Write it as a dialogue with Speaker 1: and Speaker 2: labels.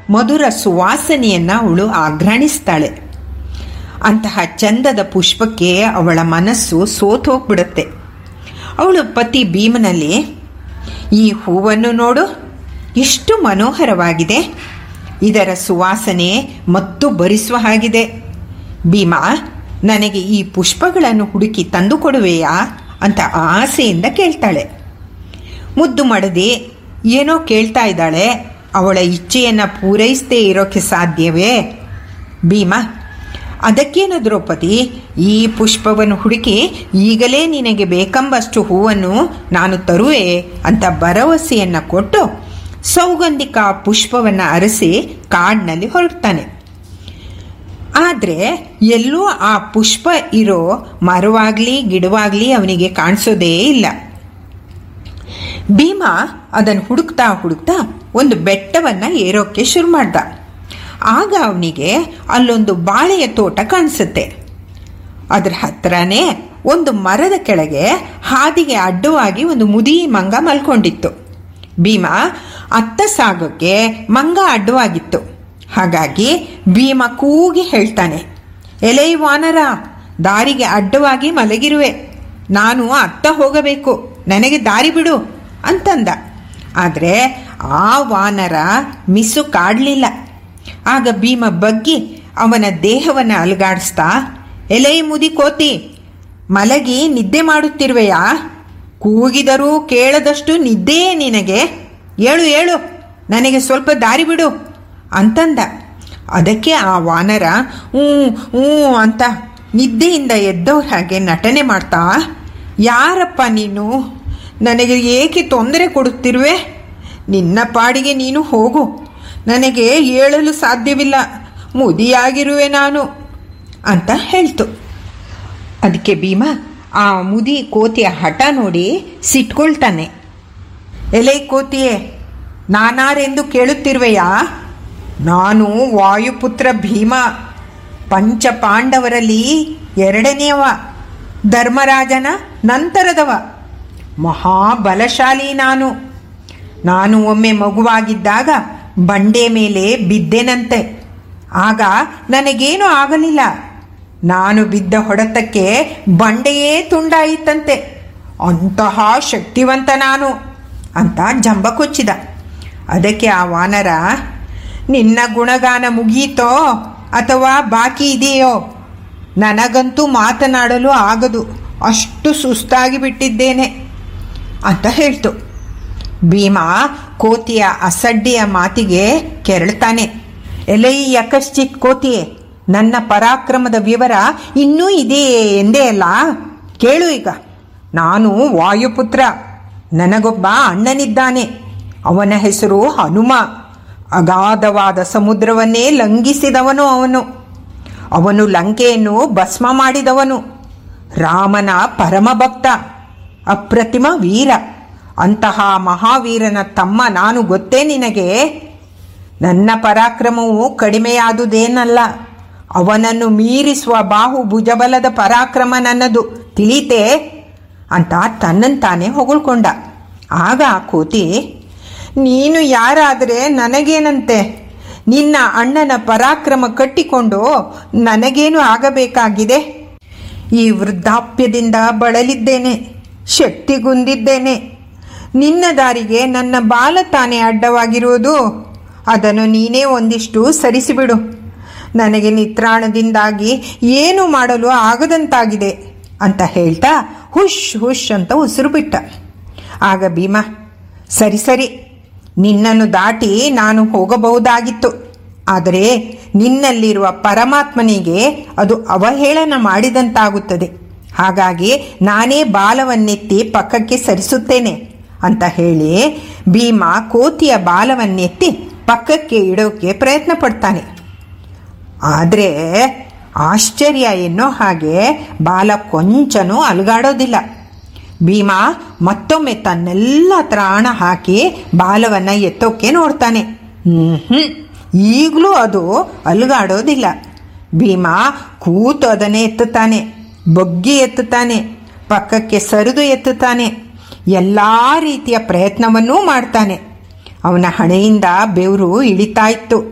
Speaker 1: ಮಧುರ ಸುವಾಸನೆಯನ್ನು ಅವಳು ಆಘ್ರಾಣಿಸ್ತಾಳೆ ಅಂತಹ ಚಂದದ ಪುಷ್ಪಕ್ಕೆ ಅವಳ ಮನಸ್ಸು ಸೋತೋಗ್ಬಿಡುತ್ತೆ ಅವಳು ಪತಿ ಭೀಮನಲ್ಲಿ ಈ ಹೂವನ್ನು ನೋಡು ಎಷ್ಟು ಮನೋಹರವಾಗಿದೆ ಇದರ ಸುವಾಸನೆ ಮತ್ತು ಭರಿಸುವ ಹಾಗಿದೆ ಭೀಮಾ ನನಗೆ ಈ ಪುಷ್ಪಗಳನ್ನು ಹುಡುಕಿ ತಂದು ಕೊಡುವೆಯಾ ಅಂತ ಆಸೆಯಿಂದ ಕೇಳ್ತಾಳೆ ಮುದ್ದು ಮಾಡದೆ ಏನೋ ಕೇಳ್ತಾ ಇದ್ದಾಳೆ ಅವಳ ಇಚ್ಛೆಯನ್ನು ಪೂರೈಸದೇ ಇರೋಕ್ಕೆ ಸಾಧ್ಯವೇ ಭೀಮಾ ಅದಕ್ಕೇನು ದ್ರೌಪದಿ ಈ ಪುಷ್ಪವನ್ನು ಹುಡುಕಿ ಈಗಲೇ ನಿನಗೆ ಬೇಕೆಂಬಷ್ಟು ಹೂವನ್ನು ನಾನು ತರುವೆ ಅಂತ ಭರವಸೆಯನ್ನು ಕೊಟ್ಟು ಸೌಗಂಧಿಕ ಪುಷ್ಪವನ್ನು ಅರಸಿ ಕಾಡಿನಲ್ಲಿ ಹೊರಡ್ತಾನೆ ಆದರೆ ಎಲ್ಲೂ ಆ ಪುಷ್ಪ ಇರೋ ಮರವಾಗಲಿ ಗಿಡವಾಗಲಿ ಅವನಿಗೆ ಕಾಣಿಸೋದೇ ಇಲ್ಲ ಭೀಮ ಅದನ್ನು ಹುಡುಕ್ತಾ ಹುಡುಕ್ತಾ ಒಂದು ಬೆಟ್ಟವನ್ನು ಏರೋಕ್ಕೆ ಶುರು ಮಾಡ್ದ ಆಗ ಅವನಿಗೆ ಅಲ್ಲೊಂದು ಬಾಳೆಯ ತೋಟ ಕಾಣಿಸುತ್ತೆ ಅದರ ಹತ್ರನೇ ಒಂದು ಮರದ ಕೆಳಗೆ ಹಾದಿಗೆ ಅಡ್ಡವಾಗಿ ಒಂದು ಮುದಿ ಮಂಗ ಮಲ್ಕೊಂಡಿತ್ತು ಭೀಮ ಅತ್ತ ಸಾಗೋಕ್ಕೆ ಮಂಗ ಅಡ್ಡವಾಗಿತ್ತು ಹಾಗಾಗಿ ಭೀಮ ಕೂಗಿ ಹೇಳ್ತಾನೆ ಎಲೈ ವಾನರ ದಾರಿಗೆ ಅಡ್ಡವಾಗಿ ಮಲಗಿರುವೆ ನಾನು ಅತ್ತ ಹೋಗಬೇಕು ನನಗೆ ದಾರಿ ಬಿಡು ಅಂತಂದ ಆದರೆ ಆ ವಾನರ ಮಿಸ್ಸು ಕಾಡಲಿಲ್ಲ ಆಗ ಭೀಮ ಬಗ್ಗಿ ಅವನ ದೇಹವನ್ನು ಅಲುಗಾಡಿಸ್ತಾ ಎಲೈ ಮುದಿ ಕೋತಿ ಮಲಗಿ ನಿದ್ದೆ ಮಾಡುತ್ತಿರುವೆಯಾ ಕೂಗಿದರೂ ಕೇಳದಷ್ಟು ನಿದ್ದೆಯೇ ನಿನಗೆ ಏಳು ಏಳು ನನಗೆ ಸ್ವಲ್ಪ ದಾರಿ ಬಿಡು ಅಂತಂದ ಅದಕ್ಕೆ ಆ ವಾನರ ಹ್ಞೂ ಹ್ಞೂ ಅಂತ ನಿದ್ದೆಯಿಂದ ಎದ್ದವ್ರ ಹಾಗೆ ನಟನೆ ಮಾಡ್ತಾ ಯಾರಪ್ಪ ನೀನು ನನಗೆ ಏಕೆ ತೊಂದರೆ ಕೊಡುತ್ತಿರುವೆ ನಿನ್ನ ಪಾಡಿಗೆ ನೀನು ಹೋಗು ನನಗೆ ಏಳಲು ಸಾಧ್ಯವಿಲ್ಲ ಮುದಿಯಾಗಿರುವೆ ನಾನು ಅಂತ ಹೇಳ್ತು ಅದಕ್ಕೆ ಭೀಮ ಆ ಮುದಿ ಕೋತಿಯ ಹಠ ನೋಡಿ ಸಿಟ್ಕೊಳ್ತಾನೆ ಎಲೆ ಕೋತಿಯೇ ನಾನಾರೆಂದು ಕೇಳುತ್ತಿರುವೆಯಾ ನಾನು ವಾಯುಪುತ್ರ ಭೀಮ ಪಂಚ ಪಾಂಡವರಲ್ಲಿ ಎರಡನೆಯವ ಧರ್ಮರಾಜನ ನಂತರದವ ಮಹಾಬಲಶಾಲಿ ನಾನು ನಾನು ಒಮ್ಮೆ ಮಗುವಾಗಿದ್ದಾಗ ಬಂಡೆ ಮೇಲೆ ಬಿದ್ದೆನಂತೆ ಆಗ ನನಗೇನೂ ಆಗಲಿಲ್ಲ ನಾನು ಬಿದ್ದ ಹೊಡೆತಕ್ಕೆ ಬಂಡೆಯೇ ತುಂಡಾಯಿತಂತೆ ಅಂತಹ ಶಕ್ತಿವಂತ ನಾನು ಅಂತ ಜಂಬ ಕೊಚ್ಚಿದ ಅದಕ್ಕೆ ಆ ವಾನರ ನಿನ್ನ ಗುಣಗಾನ ಮುಗಿಯಿತೋ ಅಥವಾ ಬಾಕಿ ಇದೆಯೋ ನನಗಂತೂ ಮಾತನಾಡಲು ಆಗದು ಅಷ್ಟು ಸುಸ್ತಾಗಿ ಬಿಟ್ಟಿದ್ದೇನೆ ಅಂತ ಹೇಳ್ತು ಭೀಮ ಕೋತಿಯ ಅಸಡ್ಡೆಯ ಮಾತಿಗೆ ಕೆರಳ್ತಾನೆ ಎಲೈ ಯಕಶ್ಚಿತ್ ಕೋತಿಯೇ ನನ್ನ ಪರಾಕ್ರಮದ ವಿವರ ಇನ್ನೂ ಇದೆಯೇ ಎಂದೇ ಅಲ್ಲ ಕೇಳು ಈಗ ನಾನು ವಾಯುಪುತ್ರ ನನಗೊಬ್ಬ ಅಣ್ಣನಿದ್ದಾನೆ ಅವನ ಹೆಸರು ಹನುಮ ಅಗಾಧವಾದ ಸಮುದ್ರವನ್ನೇ ಲಂಘಿಸಿದವನು ಅವನು ಅವನು ಲಂಕೆಯನ್ನು ಭಸ್ಮ ಮಾಡಿದವನು ರಾಮನ ಪರಮಭಕ್ತ ಅಪ್ರತಿಮ ವೀರ ಅಂತಹ ಮಹಾವೀರನ ತಮ್ಮ ನಾನು ಗೊತ್ತೇ ನಿನಗೆ ನನ್ನ ಪರಾಕ್ರಮವು ಕಡಿಮೆಯಾದುದೇನಲ್ಲ ಅವನನ್ನು ಮೀರಿಸುವ ಬಾಹು ಭುಜಬಲದ ಪರಾಕ್ರಮ ನನ್ನದು ತಿಳಿತೇ ಅಂತ ತನ್ನಂತಾನೆ ಹೊಗಳ್ಕೊಂಡ ಆಗ ಆ ಕೋತಿ ನೀನು ಯಾರಾದರೆ ನನಗೇನಂತೆ ನಿನ್ನ ಅಣ್ಣನ ಪರಾಕ್ರಮ ಕಟ್ಟಿಕೊಂಡು ನನಗೇನು ಆಗಬೇಕಾಗಿದೆ ಈ ವೃದ್ಧಾಪ್ಯದಿಂದ ಬಳಲಿದ್ದೇನೆ ಶಕ್ತಿಗುಂದಿದ್ದೇನೆ ನಿನ್ನ ದಾರಿಗೆ ನನ್ನ ಬಾಲ ತಾನೇ ಅಡ್ಡವಾಗಿರುವುದು ಅದನ್ನು ನೀನೇ ಒಂದಿಷ್ಟು ಸರಿಸಿಬಿಡು ನನಗೆ ನಿತ್ರಾಣದಿಂದಾಗಿ ಏನು ಮಾಡಲು ಆಗದಂತಾಗಿದೆ ಅಂತ ಹೇಳ್ತಾ ಹುಷ್ ಹುಷ್ ಅಂತ ಉಸಿರು ಬಿಟ್ಟ ಆಗ ಭೀಮ ಸರಿ ಸರಿ ನಿನ್ನನ್ನು ದಾಟಿ ನಾನು ಹೋಗಬಹುದಾಗಿತ್ತು ಆದರೆ ನಿನ್ನಲ್ಲಿರುವ ಪರಮಾತ್ಮನಿಗೆ ಅದು ಅವಹೇಳನ ಮಾಡಿದಂತಾಗುತ್ತದೆ ಹಾಗಾಗಿ ನಾನೇ ಬಾಲವನ್ನೆತ್ತಿ ಪಕ್ಕಕ್ಕೆ ಸರಿಸುತ್ತೇನೆ ಅಂತ ಹೇಳಿ ಭೀಮ ಕೋತಿಯ ಬಾಲವನ್ನೆತ್ತಿ ಪಕ್ಕಕ್ಕೆ ಇಡೋಕೆ ಪ್ರಯತ್ನ ಪಡ್ತಾನೆ ಆದರೆ ಆಶ್ಚರ್ಯ ಎನ್ನೋ ಹಾಗೆ ಬಾಲ ಕೊಂಚನೂ ಅಲುಗಾಡೋದಿಲ್ಲ ಭೀಮ ಮತ್ತೊಮ್ಮೆ ತನ್ನೆಲ್ಲ ತ್ರಾಣ ಹಾಕಿ ಬಾಲವನ್ನು ಎತ್ತೋಕೆ ನೋಡ್ತಾನೆ ಹ್ಞೂ ಈಗಲೂ ಅದು ಅಲುಗಾಡೋದಿಲ್ಲ ಭೀಮ ಕೂತು ಅದನ್ನೇ ಎತ್ತುತ್ತಾನೆ ಬಗ್ಗಿ ಎತ್ತುತ್ತಾನೆ ಪಕ್ಕಕ್ಕೆ ಸರಿದು ಎತ್ತುತ್ತಾನೆ ಎಲ್ಲ ರೀತಿಯ ಪ್ರಯತ್ನವನ್ನೂ ಮಾಡ್ತಾನೆ ಅವನ ಹಣೆಯಿಂದ ಬೆವರು ಇಳಿತಾ ಇತ್ತು